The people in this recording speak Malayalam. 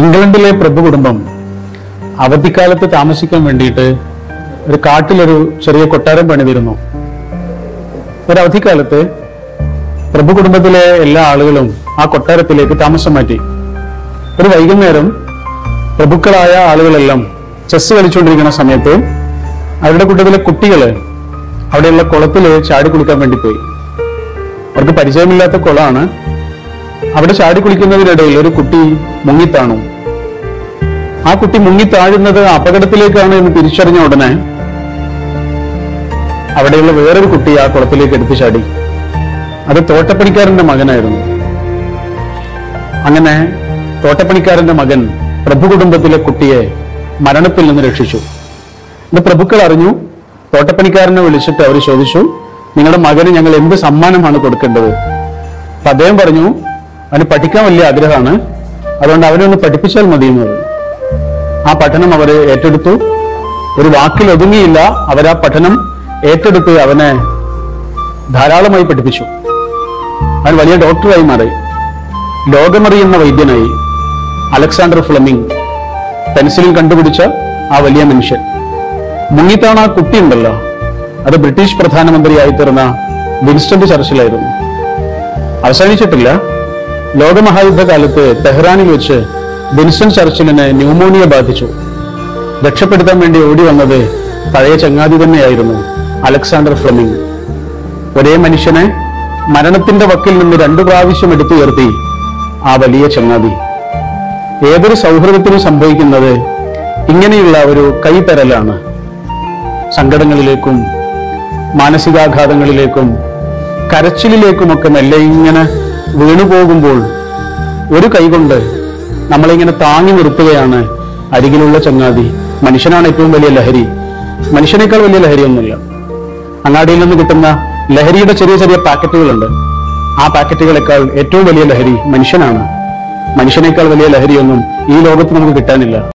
ഇംഗ്ലണ്ടിലെ പ്രഭു കുടുംബം അവധിക്കാലത്ത് താമസിക്കാൻ വേണ്ടിയിട്ട് ഒരു കാട്ടിലൊരു ചെറിയ കൊട്ടാരം പണിതിരുന്നു ഒരു അവധിക്കാലത്ത് പ്രഭു കുടുംബത്തിലെ എല്ലാ ആളുകളും ആ കൊട്ടാരത്തിലേക്ക് താമസം മാറ്റി ഒരു വൈകുന്നേരം പ്രഭുക്കളായ ആളുകളെല്ലാം ചെസ് കളിച്ചുകൊണ്ടിരിക്കുന്ന സമയത്ത് അവരുടെ കൂട്ടത്തിലെ കുട്ടികള് അവിടെയുള്ള കുളത്തിൽ ചാടി കുളിക്കാൻ വേണ്ടി പോയി അവർക്ക് പരിചയമില്ലാത്ത കുളമാണ് അവിടെ ചാടി കുളിക്കുന്നതിനിടയിൽ ഒരു കുട്ടി മുങ്ങിത്താണു ആ കുട്ടി മുങ്ങിത്താഴുന്നത് അപകടത്തിലേക്കാണ് എന്ന് തിരിച്ചറിഞ്ഞ ഉടനെ അവിടെയുള്ള വേറൊരു കുട്ടി ആ കുളത്തിലേക്ക് എടുത്തു ചാടി അത് തോട്ടപ്പണിക്കാരന്റെ മകനായിരുന്നു അങ്ങനെ തോട്ടപ്പണിക്കാരന്റെ മകൻ പ്രഭു കുടുംബത്തിലെ കുട്ടിയെ മരണത്തിൽ നിന്ന് രക്ഷിച്ചു ഇത് പ്രഭുക്കൾ അറിഞ്ഞു തോട്ടപ്പണിക്കാരനെ വിളിച്ചിട്ട് അവർ ചോദിച്ചു നിങ്ങളുടെ മകന് ഞങ്ങൾ എന്ത് സമ്മാനമാണ് കൊടുക്കേണ്ടത് അപ്പൊ അദ്ദേഹം പറഞ്ഞു അവന് പഠിക്കാൻ വലിയ ആഗ്രഹമാണ് അതുകൊണ്ട് അവനെ ഒന്ന് പഠിപ്പിച്ചാൽ മതി എന്ന് പറഞ്ഞു ആ പഠനം അവർ ഏറ്റെടുത്തു ഒരു വാക്കിൽ ഒതുങ്ങിയില്ല അവർ ആ പഠനം ഏറ്റെടുത്ത് അവനെ ധാരാളമായി പഠിപ്പിച്ചു അവൻ വലിയ ഡോക്ടറായി മാറി ലോകമറിയുന്ന വൈദ്യനായി അലക്സാണ്ടർ ഫ്ലെമിംഗ് പെൻസിലിൻ കണ്ടുപിടിച്ച ആ വലിയ മനുഷ്യൻ മുങ്ങിത്താണ ആ കുട്ടിയുണ്ടല്ലോ അത് ബ്രിട്ടീഷ് പ്രധാനമന്ത്രിയായി തീർന്ന വിൻസ്റ്റന്റ് ചർച്ചിലായിരുന്നു അവസാനിച്ചിട്ടില്ല ലോകമഹായുദ്ധകാലത്ത് ടെഹ്റാനിൽ വെച്ച് വിൻസ്റ്റൺ ചർച്ചിലിന് ന്യൂമോണിയ ബാധിച്ചു രക്ഷപ്പെടുത്താൻ വേണ്ടി ഓടി വന്നത് പഴയ ചങ്ങാതി തന്നെയായിരുന്നു അലക്സാണ്ടർ ഫ്ലെമിംഗ് ഒരേ മനുഷ്യനെ മരണത്തിന്റെ വക്കിൽ നിന്ന് രണ്ടു പ്രാവശ്യം എടുത്തുയർത്തി ആ വലിയ ചങ്ങാതി ഏതൊരു സൗഹൃദത്തിനും സംഭവിക്കുന്നത് ഇങ്ങനെയുള്ള ഒരു കൈതരലാണ് സങ്കടങ്ങളിലേക്കും മാനസികാഘാതങ്ങളിലേക്കും കരച്ചിലിലേക്കുമൊക്കെ മെല്ലെ ഇങ്ങനെ വീണുപോകുമ്പോൾ ഒരു കൈകൊണ്ട് നമ്മളിങ്ങനെ താങ്ങി നിർത്തുകയാണ് അരികിലുള്ള ചങ്ങാതി മനുഷ്യനാണ് ഏറ്റവും വലിയ ലഹരി മനുഷ്യനേക്കാൾ വലിയ ലഹരിയൊന്നുമില്ല അങ്ങാടിയിൽ നിന്ന് കിട്ടുന്ന ലഹരിയുടെ ചെറിയ ചെറിയ പാക്കറ്റുകളുണ്ട് ആ പാക്കറ്റുകളെക്കാൾ ഏറ്റവും വലിയ ലഹരി മനുഷ്യനാണ് മനുഷ്യനേക്കാൾ വലിയ ലഹരിയൊന്നും ഈ ലോകത്ത് നമുക്ക് കിട്ടാനില്ല